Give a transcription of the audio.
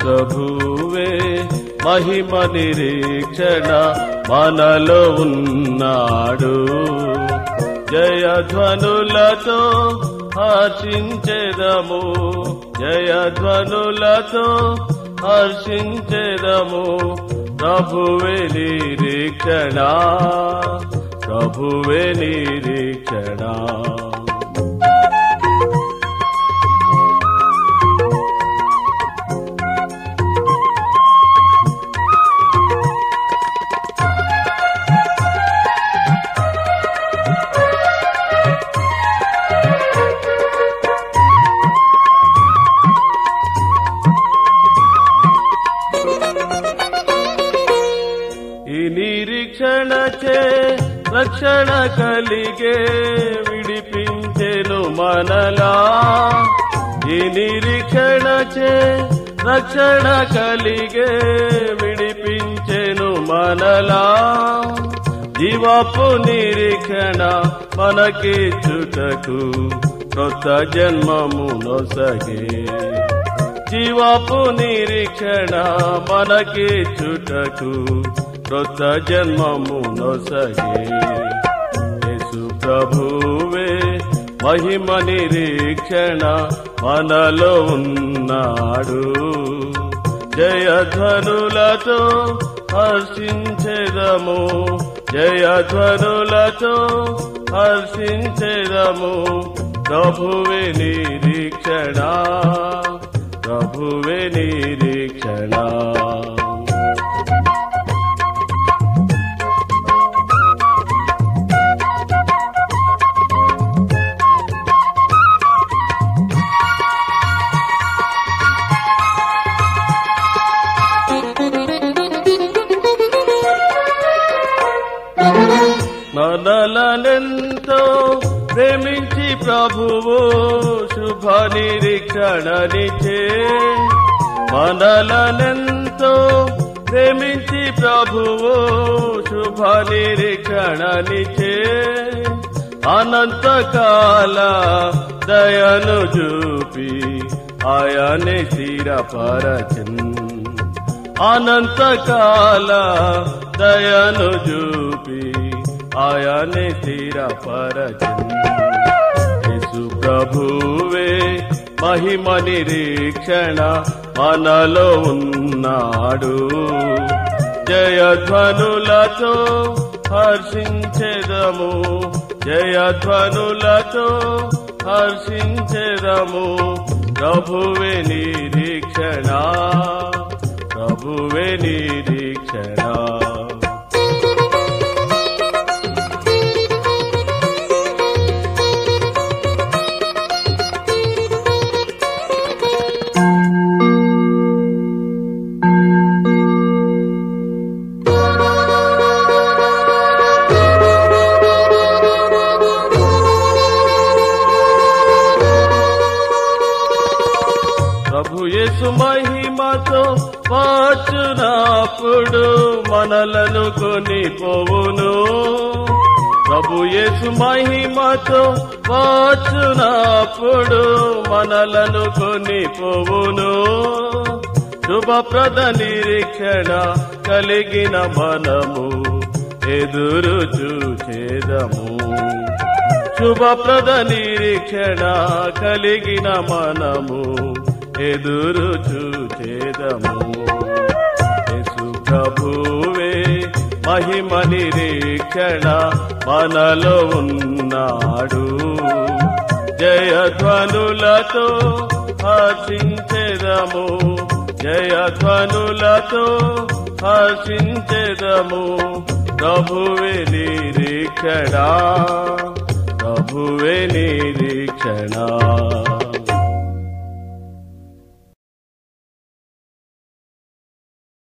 ప్రభువే మహిమ నిరీక్షణ మనలో ఉన్నాడు జయధ్వనులతో హర్షించెదము జయధ్వనులతో హర్షించెదము ప్రభువే నిరీక్షణ ప్రభువే నిరీక్షణ ఈ నిరీక్షణచే రక్షణ కలిగే విడిపించెను మనలా ఈ నిరీక్షణచే రక్షణ కలిగే విడిపించెను మనలా జీవపు నిరీక్షణ మనకి చుటకు కొత్త జన్మము నొసగే జీవపు నిరీక్షణ మనకి చుటకు కొత్త జన్మము నొసగే యేసు ప్రభువే మహిమ నిరీక్షణ మనలో ఉన్నాడు జయధ్వనులతో హర్షించెదము జయధ్వనులతో హర్షించెదము ప్రభువే నిరీక్షణ ప్రభువే నిరీక్షణ మనలనెంతో ప్రేమించి ప్రభువు శుభ నిరీక్షణనిచే మనలనెంతో ప్రేమించి ప్రభువు శుభ నిరీక్షణనిచే అనంతకాల దయను చూపి ఆయనే స్థిరపరచన్ అనంతకాల దయను చూపి ఆయనే స్థిరపరచన్ యేసు ప్రభువే మహిమ నిరీక్షణ మనలో ఉన్నాడు జయధ్వనులతో హర్షించెదము జయధ్వనులతో హర్షించెదము ప్రభువే నిరీక్షణ ప్రభువే నిరీక్షణ ప్రభు యేసు మహిమతో వచ్చునప్పుడు మనలను కొని పోవును ప్రభు యేసు మహిమతో వచ్చునప్పుడు మనలను కొని పోవును శుభప్రద నిరీక్షణ కలిగిన మనము ఎదురు చూచేదము శుభప్రద నిరీక్షణ కలిగిన మనము ఎదురు చూచేదము యేసు ప్రభువే మహిమ నిరీక్షణ మనలో ఉన్నాడు జయధ్వనులతో హర్షించెదము జయధ్వనులతో హర్షించెదము ప్రభువే నిరీక్షణ ప్రభువే నిరీక్షణ